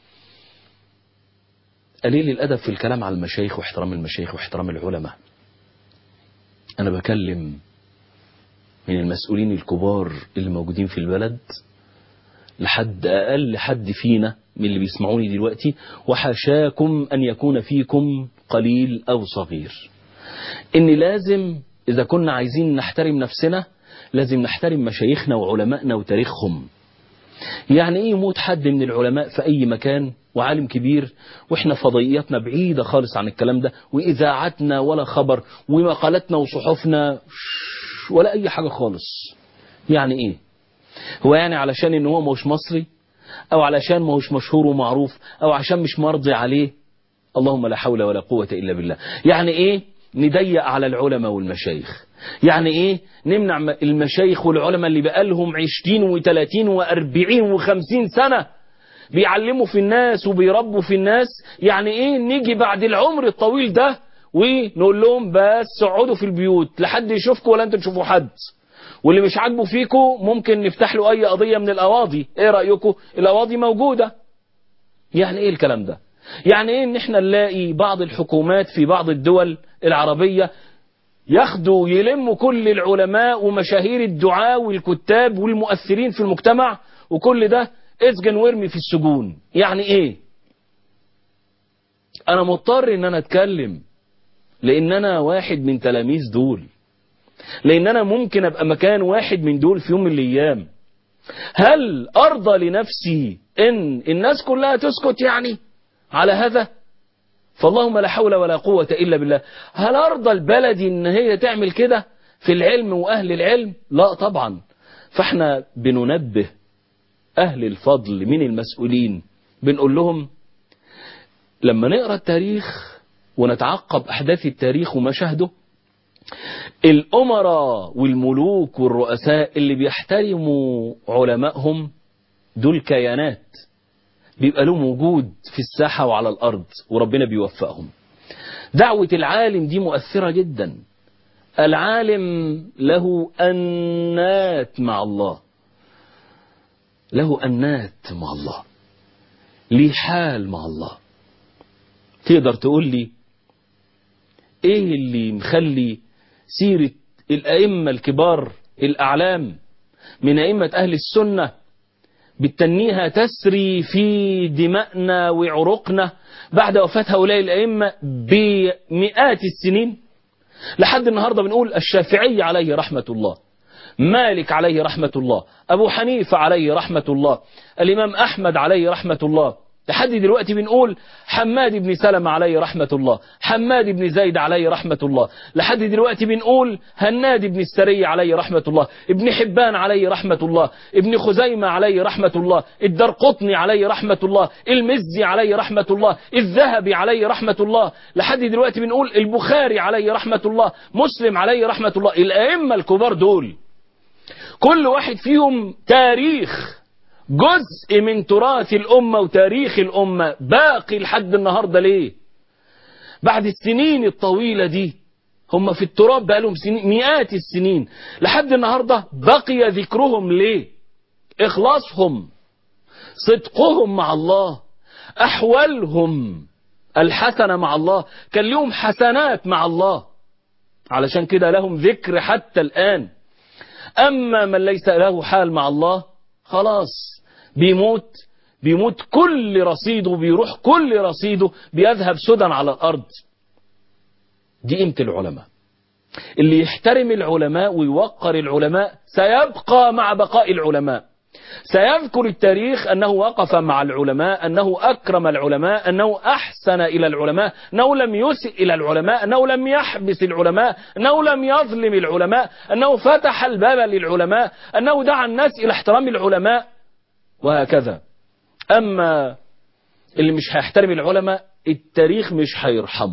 Speaker 2: قليل الادب في الكلام على المشايخ واحترام المشايخ واحترام العلماء انا بكلم من المسؤولين الكبار اللي موجودين في البلد لحد أقل حد فينا من اللي بيسمعوني دلوقتي وحاشاكم أن يكون فيكم قليل أو صغير إن لازم إذا كنا عايزين نحترم نفسنا لازم نحترم مشايخنا وعلمائنا وتاريخهم يعني ايه يموت حد من العلماء في اي مكان وعالم كبير واحنا فضائياتنا بعيدة خالص عن الكلام ده واذاعتنا ولا خبر ومقالاتنا وصحفنا ولا اي حاجة خالص يعني ايه هو يعني علشان ان هو مش مصري او علشان ما هوش مشهور ومعروف او عشان مش مرضي عليه اللهم لا حول ولا قوة الا بالله يعني ايه نضيق على العلماء والمشايخ يعني ايه نمنع المشايخ والعلماء اللي بقالهم عشرين وثلاثين واربعين وخمسين سنة بيعلموا في الناس وبيربوا في الناس يعني ايه نيجي بعد العمر الطويل ده ونقول لهم بس اقعدوا في البيوت لحد يشوفكم ولا انتوا تشوفوا حد واللي مش عاجبه فيكم ممكن نفتح له اي قضية من القواضي ايه رأيكم القواضي موجودة يعني ايه الكلام ده يعني ايه ان احنا نلاقي بعض الحكومات في بعض الدول العربية ياخدوا يلموا كل العلماء ومشاهير الدعاء والكتاب والمؤثرين في المجتمع وكل ده اسجن وارمي في السجون يعني ايه انا مضطر ان انا اتكلم لان انا واحد من تلاميذ دول لان انا ممكن ابقى مكان واحد من دول في يوم من الايام هل ارضى لنفسي ان الناس كلها تسكت يعني على هذا فاللهم لا حول ولا قوة إلا بالله هل أرضى البلد إن هي تعمل كده في العلم وأهل العلم لا طبعا فاحنا بننبه أهل الفضل من المسؤولين بنقول لهم لما نقرأ التاريخ ونتعقب أحداث التاريخ ومشاهده الأمراء والملوك والرؤساء اللي بيحترموا علمائهم دول كيانات بيبقى لهم وجود في الساحة وعلى الأرض وربنا بيوفقهم دعوة العالم دي مؤثرة جدا العالم له أنات مع الله له أنات مع الله ليه حال مع الله تقدر تقول لي ايه اللي مخلي سيرة الأئمة الكبار الأعلام من أئمة أهل السنة بالتنيها تسري في دمائنا وعروقنا بعد وفاة هؤلاء الأئمة بمئات السنين لحد النهاردة بنقول الشافعي عليه رحمة الله مالك عليه رحمة الله أبو حنيفة عليه رحمة الله الإمام أحمد عليه رحمة الله لحد دلوقتي بنقول حماد بن سلمة عليه رحمة الله حماد بن زيد عليه رحمة الله لحد دلوقتي بنقول هناد بن السري عليه رحمة الله ابن حبان عليه رحمة الله ابن خزيمة عليه رحمة الله الدرقطني عليه رحمة الله المزي عليه رحمة الله الذهبي عليه رحمة الله لحد دلوقتي بنقول البخاري عليه رحمة الله مسلم عليه رحمة الله الأئمة الكبار دول كل واحد فيهم تاريخ جزء من تراث الأمة وتاريخ الأمة باقي لحد النهاردة ليه بعد السنين الطويلة دي هم في التراب بقالهم سنين مئات السنين لحد النهاردة بقي ذكرهم ليه إخلاصهم صدقهم مع الله أحوالهم الحسنة مع الله كان لهم حسنات مع الله علشان كده لهم ذكر حتى الآن أما من ليس له حال مع الله خلاص بيموت بيموت كل رصيده بيروح كل رصيده بيذهب سدى على الأرض دي قيمة العلماء اللي يحترم العلماء ويوقر العلماء سيبقى مع بقاء العلماء سيذكر التاريخ أنه وقف مع العلماء أنه أكرم العلماء أنه أحسن إلى العلماء أنه لم يسئ إلى العلماء أنه لم يحبس العلماء أنه لم يظلم العلماء أنه فتح الباب للعلماء أنه دعا الناس إلى احترام العلماء وهكذا أما اللي مش هيحترم العلماء التاريخ مش هيرحمه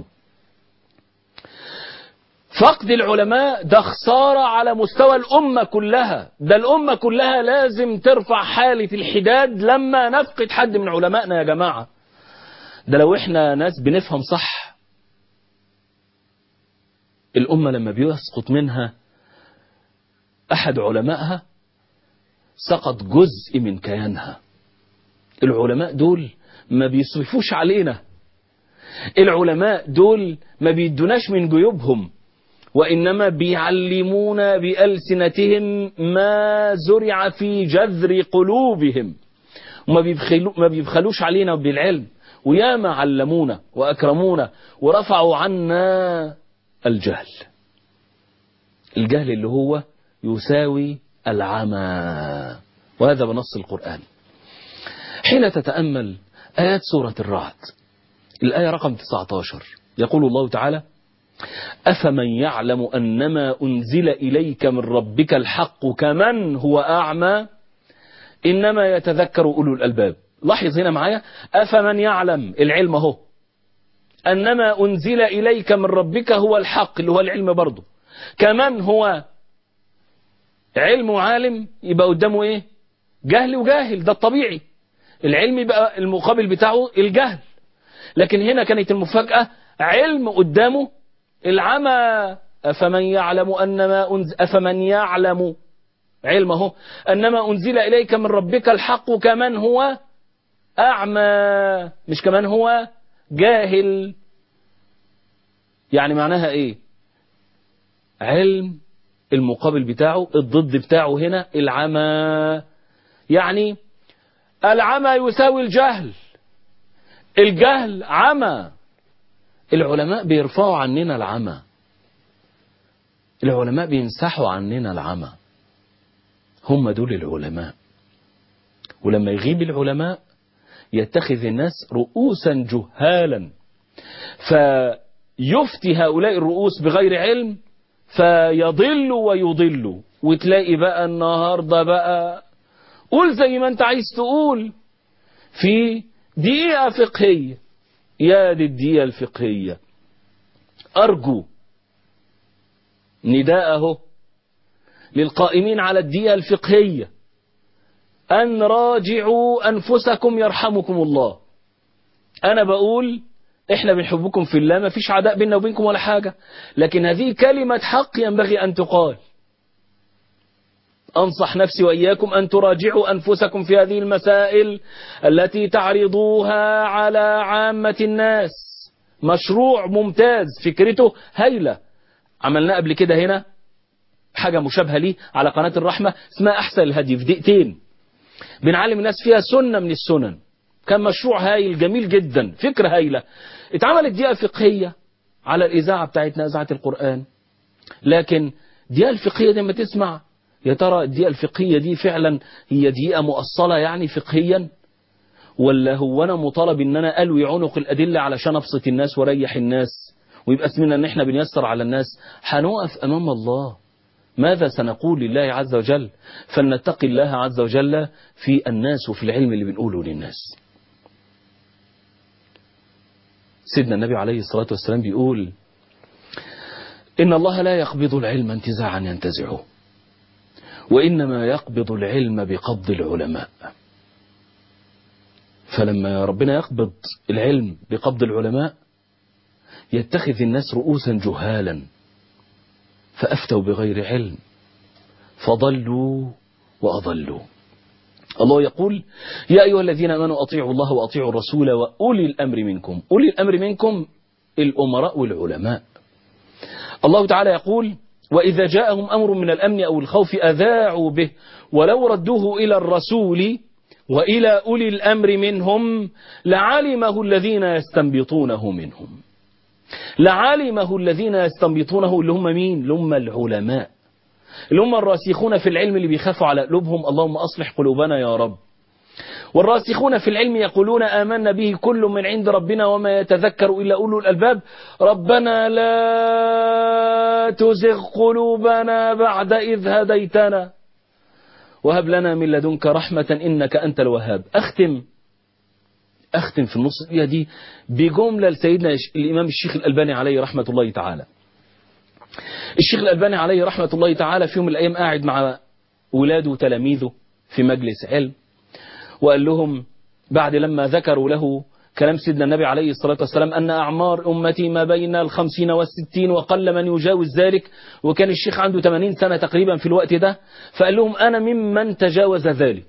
Speaker 2: فقد العلماء ده خسارة على مستوى الأمة كلها ده الأمة كلها لازم ترفع حالة الحداد لما نفقد حد من علمائنا يا جماعة ده لو احنا ناس بنفهم صح الأمة لما بيسقط منها أحد علمائها سقط جزء من كيانها العلماء دول ما بيصرفوش علينا العلماء دول ما بيدوناش من جيوبهم وإنما بيعلمون بألسنتهم ما زرع في جذر قلوبهم وما بيبخلو ما بيبخلوش علينا بالعلم وياما علمونا وأكرمونا ورفعوا عنا الجهل الجهل اللي هو يساوي العمى وهذا بنص القرآن حين تتأمل آيات سورة الرعد الآية رقم 19 يقول الله تعالى أفمن يعلم أنما أنزل إليك من ربك الحق كمن هو أعمى إنما يتذكر أولو الألباب لاحظ هنا معايا أفمن يعلم العلم هو أنما أنزل إليك من ربك هو الحق اللي هو العلم برضه كمن هو علم وعالم يبقى قدامه إيه جهل وجاهل ده الطبيعي العلم يبقى المقابل بتاعه الجهل لكن هنا كانت المفاجأة علم قدامه العمى أفمن يعلم أنما أنزل أفمن يعلم علمه أنما أنزل إليك من ربك الحق كمن هو أعمى مش كمان هو جاهل يعني معناها إيه علم المقابل بتاعه الضد بتاعه هنا العمى يعني العمى يساوي الجهل الجهل عمى العلماء بيرفعوا عننا العمى العلماء بيمسحوا عننا العمى هم دول العلماء ولما يغيب العلماء يتخذ الناس رؤوسا جهالا فيفتي هؤلاء الرؤوس بغير علم فيضل ويضل وتلاقي بقى النهارده بقى قول زي ما انت عايز تقول في دقيقة فقهية يا دي الدقيقة الفقهية أرجو نداءه للقائمين على الدقيقة الفقهية أن راجعوا أنفسكم يرحمكم الله أنا بقول إحنا بنحبكم في الله ما فيش عداء بيننا وبينكم ولا حاجة لكن هذه كلمة حق ينبغي أن تقال أنصح نفسي وإياكم أن تراجعوا أنفسكم في هذه المسائل التي تعرضوها على عامة الناس مشروع ممتاز فكرته هايلة عملناه قبل كده هنا حاجة مشابهة ليه على قناة الرحمة اسمها أحسن الهدي في دقيقتين بنعلم الناس فيها سنة من السنن كان مشروع هايل جميل جدا فكرة هايلة اتعملت دقيقة فقهية على الإذاعة بتاعتنا إذاعة القرآن لكن الدقيقة الفقهية دي لما تسمع يا ترى الدقيقة الفقهية دي فعلا هي دقيقة مؤصلة يعني فقهيا ولا هو أنا مطالب إن أنا ألوي عنق الأدلة علشان أبسط الناس وأريح الناس ويبقى اسمنا إن إحنا بنيسر على الناس هنقف أمام الله ماذا سنقول لله عز وجل فلنتقي الله عز وجل في الناس وفي العلم اللي بنقوله للناس سيدنا النبي عليه الصلاة والسلام بيقول إن الله لا يقبض العلم انتزاعا ينتزعه وإنما يقبض العلم بقبض العلماء فلما ربنا يقبض العلم بقبض العلماء يتخذ الناس رؤوسا جهالا فأفتوا بغير علم فضلوا وأضلوا الله يقول يا أيها الذين آمنوا أطيعوا الله وأطيعوا الرسول وأولي الأمر منكم أولي الأمر منكم الأمراء والعلماء الله تعالى يقول وإذا جاءهم أمر من الأمن أو الخوف أذاعوا به ولو ردوه إلى الرسول وإلى أولي الأمر منهم لعلمه الذين يستنبطونه منهم لعلمه الذين يستنبطونه اللي هم مين اللي هم العلماء اللي هم الراسخون في العلم اللي بيخافوا على قلوبهم اللهم أصلح قلوبنا يا رب والراسخون في العلم يقولون آمنا به كل من عند ربنا وما يتذكر إلا أولو الألباب ربنا لا تزغ قلوبنا بعد إذ هديتنا وهب لنا من لدنك رحمة إنك أنت الوهاب أختم أختم في النص دي بجملة لسيدنا الإمام الشيخ الألباني عليه رحمة الله تعالى الشيخ الألباني عليه رحمة الله تعالى في يوم من الأيام قاعد مع ولاده وتلاميذه في مجلس علم وقال لهم بعد لما ذكروا له كلام سيدنا النبي عليه الصلاة والسلام أن أعمار أمتي ما بين الخمسين والستين وقل من يجاوز ذلك وكان الشيخ عنده 80 سنة تقريبا في الوقت ده فقال لهم أنا ممن تجاوز ذلك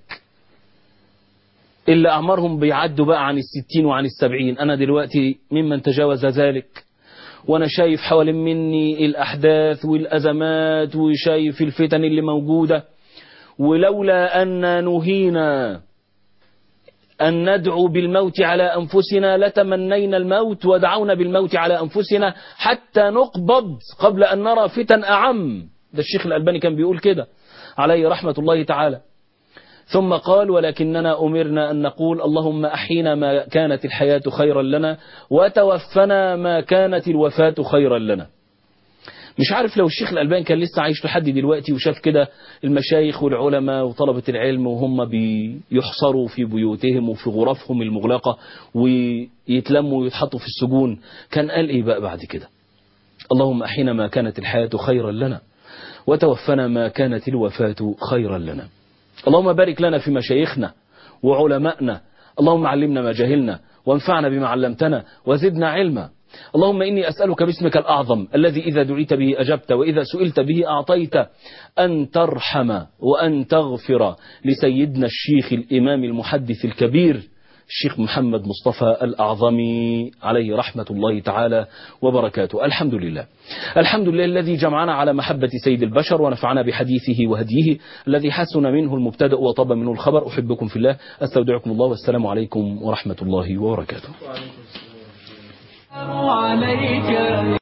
Speaker 2: اللي أعمارهم بيعدوا بقى عن الستين وعن السبعين أنا دلوقتي ممن تجاوز ذلك وأنا شايف حوالين مني الأحداث والأزمات وشايف الفتن اللي موجودة ولولا أن نهينا أن ندعو بالموت على أنفسنا لتمنينا الموت ودعونا بالموت على أنفسنا حتى نقبض قبل أن نرى فتن أعم ده الشيخ الألباني كان بيقول كده عليه رحمة الله تعالى ثم قال ولكننا أمرنا أن نقول اللهم أحينا ما كانت الحياة خيرا لنا وتوفنا ما كانت الوفاة خيرا لنا مش عارف لو الشيخ الألباني كان لسه عايش لحد دلوقتي وشاف كده المشايخ والعلماء وطلبة العلم وهم بيحصروا في بيوتهم وفي غرفهم المغلقة ويتلموا ويتحطوا في السجون كان قال إيه بقى بعد كده اللهم أحينا ما كانت الحياة خيرا لنا وتوفنا ما كانت الوفاة خيرا لنا اللهم بارك لنا في مشايخنا وعلمائنا اللهم علمنا ما جهلنا وانفعنا بما علمتنا وزدنا علما اللهم إني أسألك باسمك الأعظم الذي إذا دعيت به أجبت وإذا سئلت به أعطيت أن ترحم وأن تغفر لسيدنا الشيخ الإمام المحدث الكبير الشيخ محمد مصطفى الأعظمي عليه رحمة الله تعالى وبركاته الحمد لله الحمد لله الذي جمعنا على محبة سيد البشر ونفعنا بحديثه وهديه الذي حسن منه المبتدأ وطاب منه الخبر أحبكم في الله أستودعكم الله والسلام عليكم ورحمة الله وبركاته
Speaker 1: عليك